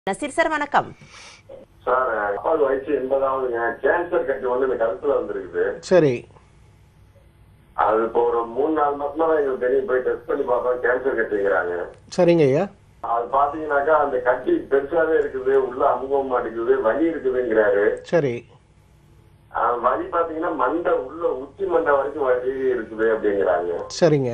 Nazeer sir வணக்கம் sir அப்பாவுக்கு வயசு எண்பதாவதுங்க கேன்சர் கட்டி ஒண்ணு இந்த கருத்துல வந்திருக்குது சரி அது இப்போ ஒரு மூணு நாலு மாசமா தான் எங்களுக்கு தெரியும் போய் டெஸ்ட் பண்ணி பார்த்தோம் கேன்சர் கட்டிங்கிறாங்க சரிங்க ஐயா அது பாத்தீங்கன்னாக்கா அந்த கட்டி பெருசாவே இருக்குது உள்ள அமுக மாட்டேங்குது வலி இருக்குதுங்கிறாரு சரி ஆஹ் வலி பாத்தீங்கன்னா மண்டை உள்ள உச்சி மண்டை வரைக்கும் வலி இருக்குது அப்படிங்கிறாங்க சரிங்க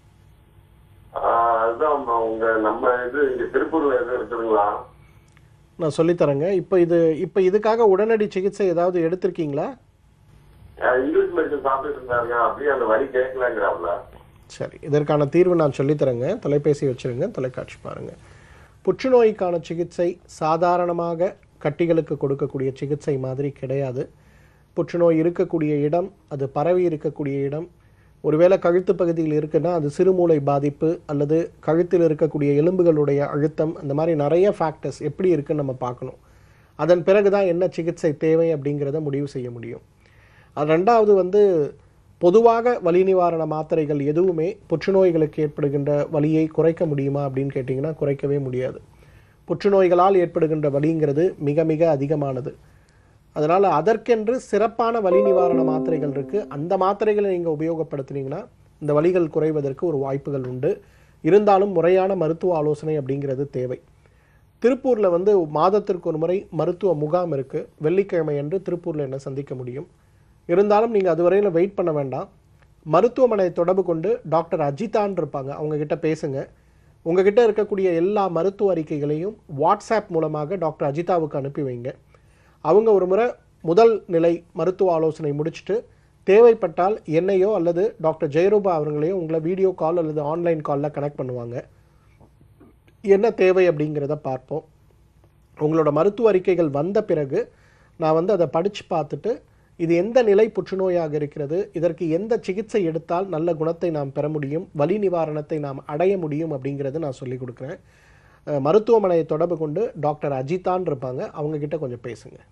ஆஹ் அதுதான் ம- உங்க நம்ம இது இங்க திருப்பூர்ல எதுவும் இருக்குதுங்களா நான் சொல்லித்தரேங்க இப்போ இது இப்போ இதுக்காக உடனடி சிகிச்சை ஏதாவது எடுத்திருக்கீங்களா ஆஹ் இங்கிலீஷ் மெடிசன் சாப்பிட்டு இருந்தாருங்க அப்படியே அந்த வலி கேட்கலங்கிறாப்ல சரி இதற்கான தீர்வு நான் சொல்லித்தரேங்க தொலைபேசி வச்சிருங்க தொலைக்காட்சி பாருங்க புற்றுநோய்க்கான சிகிச்சை சாதாரணமாக கட்டிகளுக்கு கொடுக்கக்கூடிய சிகிச்சை மாதிரி கிடையாது புற்றுநோய் இருக்கக்கூடிய இடம் அது பரவி இருக்கக்கூடிய இடம் ஒருவேளை கழுத்து பகுதியில் இருக்குன்னா அது சிறுமூளை பாதிப்பு அல்லது கழுத்தில் இருக்கக்கூடிய எலும்புகளுடைய அழுத்தம் அந்த மாதிரி நிறைய ஃபேக்டர்ஸ் எப்படி இருக்குன்னு நம்ம பார்க்கணும் அதன் பிறகு தான் என்ன சிகிச்சை தேவை அப்படிங்கிறத முடிவு செய்ய முடியும் அது ரெண்டாவது வந்து பொதுவாக வலி நிவாரண மாத்திரைகள் எதுவுமே புற்றுநோய்களுக்கு ஏற்படுகின்ற வலியை குறைக்க முடியுமா அப்படின்னு கேட்டிங்கன்னா குறைக்கவே முடியாது புற்றுநோய்களால் ஏற்படுகின்ற வலிங்கிறது மிக மிக அதிகமானது அதனால் அதற்கென்று சிறப்பான வலி நிவாரண மாத்திரைகள் இருக்குது அந்த மாத்திரைகளை நீங்கள் உபயோகப்படுத்துனீங்கன்னா இந்த வலிகள் குறைவதற்கு ஒரு வாய்ப்புகள் உண்டு இருந்தாலும் முறையான மருத்துவ ஆலோசனை அப்படிங்கிறது தேவை திருப்பூரில் வந்து மாதத்திற்கு ஒரு முறை மருத்துவ முகாம் இருக்குது வெள்ளிக்கிழமை அன்று திருப்பூரில் என்ன சந்திக்க முடியும் இருந்தாலும் நீங்கள் அதுவரையில் வெயிட் பண்ண வேண்டாம் மருத்துவமனை தொடர்பு கொண்டு டாக்டர் அஜிதான் இருப்பாங்க அவங்க கிட்ட பேசுங்க உங்ககிட்ட இருக்கக்கூடிய எல்லா மருத்துவ அறிக்கைகளையும் வாட்ஸ்அப் மூலமாக டாக்டர் அஜிதாவுக்கு அனுப்பி வைங்க அவங்க ஒரு முறை முதல் நிலை மருத்துவ ஆலோசனை முடிச்சுட்டு தேவைப்பட்டால் என்னையோ அல்லது டாக்டர் ஜெயரூபா அவர்களையோ உங்களை வீடியோ கால் அல்லது ஆன்லைன் காலில் கனெக்ட் பண்ணுவாங்க என்ன தேவை அப்படிங்கிறத பார்ப்போம் உங்களோட மருத்துவ அறிக்கைகள் வந்த பிறகு நான் வந்து அதை படித்து பார்த்துட்டு இது எந்த நிலை புற்றுநோயாக இருக்கிறது இதற்கு எந்த சிகிச்சை எடுத்தால் நல்ல குணத்தை நாம் பெற முடியும் வலி நிவாரணத்தை நாம் அடைய முடியும் அப்படிங்கிறத நான் சொல்லிக் கொடுக்குறேன் அஹ் மருத்துவமனையை தொடர்பு கொண்டு டாக்டர் அஜிதான் இருப்பாங்க அவங்க கிட்ட கொஞ்சம் பேசுங்க